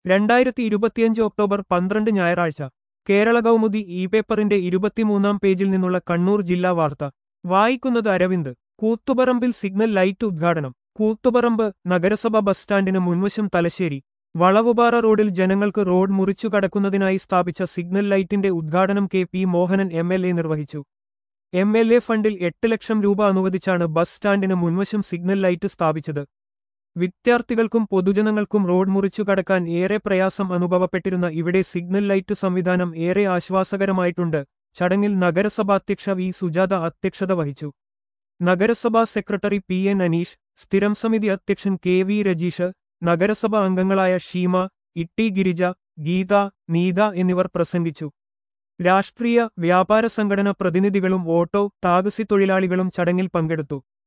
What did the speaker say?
രണ്ടായിരത്തി ഇരുപത്തിയഞ്ച് ഒക്ടോബർ പന്ത്രണ്ട് ഞായറാഴ്ച കേരള കൗമുദി ഇ പേപ്പറിന്റെ ഇരുപത്തിമൂന്നാം പേജിൽ നിന്നുള്ള കണ്ണൂർ ജില്ലാ വാർത്ത വായിക്കുന്നത് അരവിന്ദ് കൂത്തുപറമ്പിൽ സിഗ്നൽ ലൈറ്റ് ഉദ്ഘാടനം കൂത്തുപറമ്പ് നഗരസഭ ബസ് സ്റ്റാൻഡിന് മുൻവശം തലശ്ശേരി വളവുപാറ റോഡിൽ ജനങ്ങൾക്ക് റോഡ് മുറിച്ചു കടക്കുന്നതിനായി സ്ഥാപിച്ച സിഗ്നൽ ലൈറ്റിന്റെ ഉദ്ഘാടനം K P Mohanan M L A നിർവഹിച്ചു എം എൽ എ ഫണ്ടിൽ എട്ട് ലക്ഷം രൂപ അനുവദിച്ചാണ് ബസ് സ്റ്റാൻഡിന് മുൻവശം സിഗ്നൽ ലൈറ്റ് സ്ഥാപിച്ചത് വിദ്യാർത്ഥികൾക്കും പൊതുജനങ്ങൾക്കും റോഡ് മുറിച്ചു കടക്കാൻ ഏറെ പ്രയാസം അനുഭവപ്പെട്ടിരുന്ന ഇവിടെ സിഗ്നൽ ലൈറ്റ് സംവിധാനം ഏറെ ആശ്വാസകരമായിട്ടുണ്ട് ചടങ്ങിൽ നഗരസഭാധ്യക്ഷ വി സുജാത അധ്യക്ഷത വഹിച്ചു നഗരസഭാ സെക്രട്ടറി പി എൻ അനീഷ് സ്ഥിരം സമിതി അധ്യക്ഷൻ കെ വി രജീഷ് നഗരസഭ അംഗങ്ങളായ ഷീമ ഇട്ടി ഗിരിജ ഗീത നീത എന്നിവർ പ്രസംഗിച്ചു രാഷ്ട്രീയ വ്യാപാര സംഘടന പ്രതിനിധികളും ഓട്ടോ ടാക്സി തൊഴിലാളികളും ചടങ്ങിൽ പങ്കെടുത്തു